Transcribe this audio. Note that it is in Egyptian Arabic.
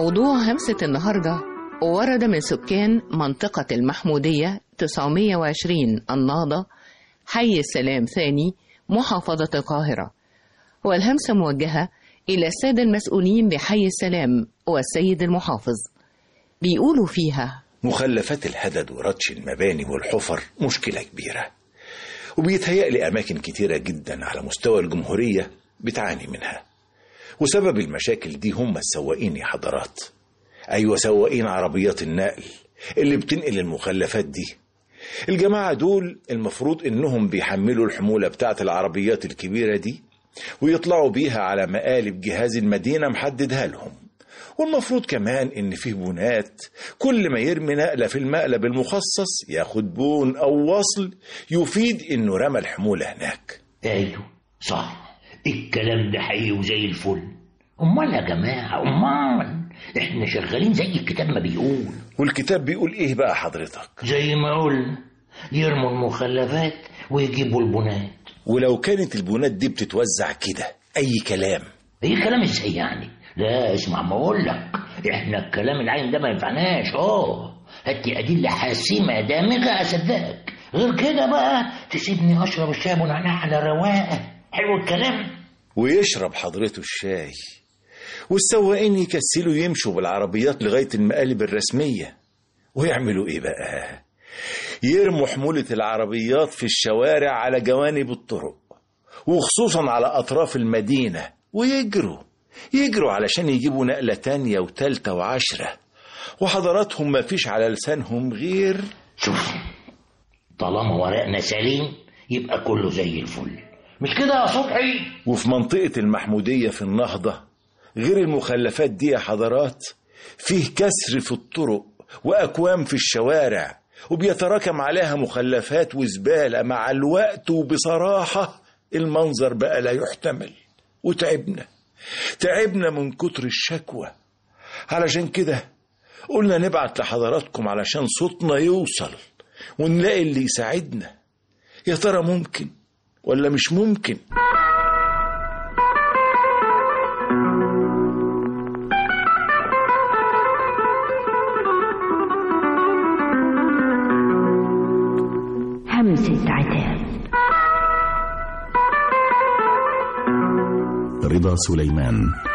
موضوع همسة النهاردة ورد من سكان منطقة المحمودية 920 النهضة حي السلام ثاني محافظة القاهرة والهمسة موجهة إلى السادة المسؤولين بحي السلام والسيد المحافظ بيقولوا فيها مخلفات الهدد ورطش المباني والحفر مشكلة كبيرة وبيتهيألي أماكن كتيرة جدا على مستوى الجمهورية بتعاني منها وسبب المشاكل دي هم السواقين يا حضرات أيوة سواقين عربيات النقل اللي بتنقل المخلفات دي الجماعة دول المفروض إنهم بيحملوا الحمولة بتاعت العربيات الكبيرة دي ويطلعوا بيها على مقالب جهاز المدينة محددها لهم والمفروض كمان إن فيه بونات كل ما يرمي نقلة في المقلب المخصص ياخد بون أو وصل يفيد إنه رمى الحمولة هناك ايوه صح الكلام ده حقيقي وزي الفل امال يا جماعه امال احنا شغالين زي الكتاب ما بيقول والكتاب بيقول إيه بقى حضرتك زي ما قلنا يرموا المخلفات ويجيبوا البنات ولو كانت البونات دي بتتوزع كده أي كلام ايه كلام ازاي يعني لا اسمع ما اقول لك احنا الكلام العين ده ما ينفعناش اه هات لي ادله حاسمه دامغه اصدقك غير كده بقى تسيبني اشرب الشاي ونعناع على رواقه حلو الكلام ويشرب حضرته الشاي والسواقين يكسلوا يمشوا بالعربيات لغاية المقالب الرسمية ويعملوا ايه بقى يرموا حمولة العربيات في الشوارع على جوانب الطرق وخصوصا على أطراف المدينة ويجروا يجروا علشان يجيبوا نقلة تانية وتالتة وعشرة وحضراتهم ما فيش على لسانهم غير شوف طالما ورقنا سليم يبقى كله زي الفل مش كده يا صبحي وفي منطقة المحمودية في النهضة غير المخلفات دي يا حضرات فيه كسر في الطرق وأكوام في الشوارع وبيتراكم عليها مخلفات وزبالة مع الوقت وبصراحة المنظر بقى لا يحتمل وتعبنا تعبنا من كتر الشكوى علشان كده قلنا نبعت لحضراتكم علشان صوتنا يوصل ونلاقي اللي يساعدنا يا ترى ممكن ولا مش ممكن همسة عتاب رضا سليمان